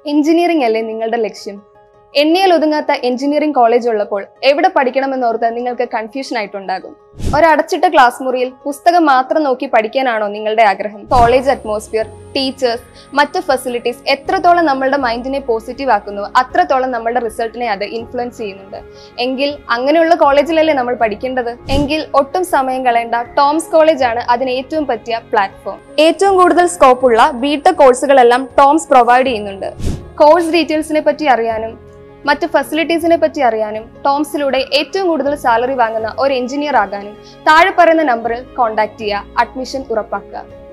engineering അല്ലേ നിങ്ങളുടെ ലക്ഷ്യം എണ്ണിയാൽ ഒതുങ്ങാത്ത എഞ്ചിനീയറിംഗ് കോളേജ് ഉള്ളപ്പോൾ എവിടെ പഠിക്കണമെന്നോർത്ത് നിങ്ങൾക്ക് കൺഫ്യൂഷൻ ആയിട്ടുണ്ടാകും ഒരടച്ചിട്ട ക്ലാസ് മുറിയിൽ പുസ്തകം മാത്രം നോക്കി പഠിക്കാനാണോ നിങ്ങളുടെ ആഗ്രഹം കോളേജ് അറ്റ്മോസ്ഫിയർ ടീച്ചേഴ്സ് മറ്റ് ഫെസിലിറ്റീസ് എത്രത്തോളം നമ്മളുടെ മൈൻഡിനെ പോസിറ്റീവ് ആക്കുന്നു അത്രത്തോളം നമ്മളുടെ റിസൾട്ടിനെ അത് ഇൻഫ്ലുവൻസ് ചെയ്യുന്നുണ്ട് എങ്കിൽ അങ്ങനെയുള്ള കോളേജിലല്ലേ നമ്മൾ പഠിക്കേണ്ടത് എങ്കിൽ ഒട്ടും സമയം കളയേണ്ട ടോംസ് കോളേജ് ആണ് അതിന് ഏറ്റവും പറ്റിയ പ്ലാറ്റ്ഫോം ഏറ്റവും കൂടുതൽ സ്കോപ്പുള്ള ബിടെക് കോഴ്സുകളെല്ലാം ടോംസ് പ്രൊവൈഡ് ചെയ്യുന്നുണ്ട് കോഴ്സ് ഡീറ്റെയിൽസിനെ പറ്റി അറിയാനും മറ്റ് ഫെസിലിറ്റീസിനെ പറ്റി അറിയാനും ടോംസിലൂടെ ഏറ്റവും കൂടുതൽ സാലറി വാങ്ങുന്ന ഒരു എഞ്ചിനീയർ ആകാനും താഴെ പറയുന്ന നമ്പറിൽ കോൺടാക്ട് ചെയ്യുക അഡ്മിഷൻ ഉറപ്പാക്കുക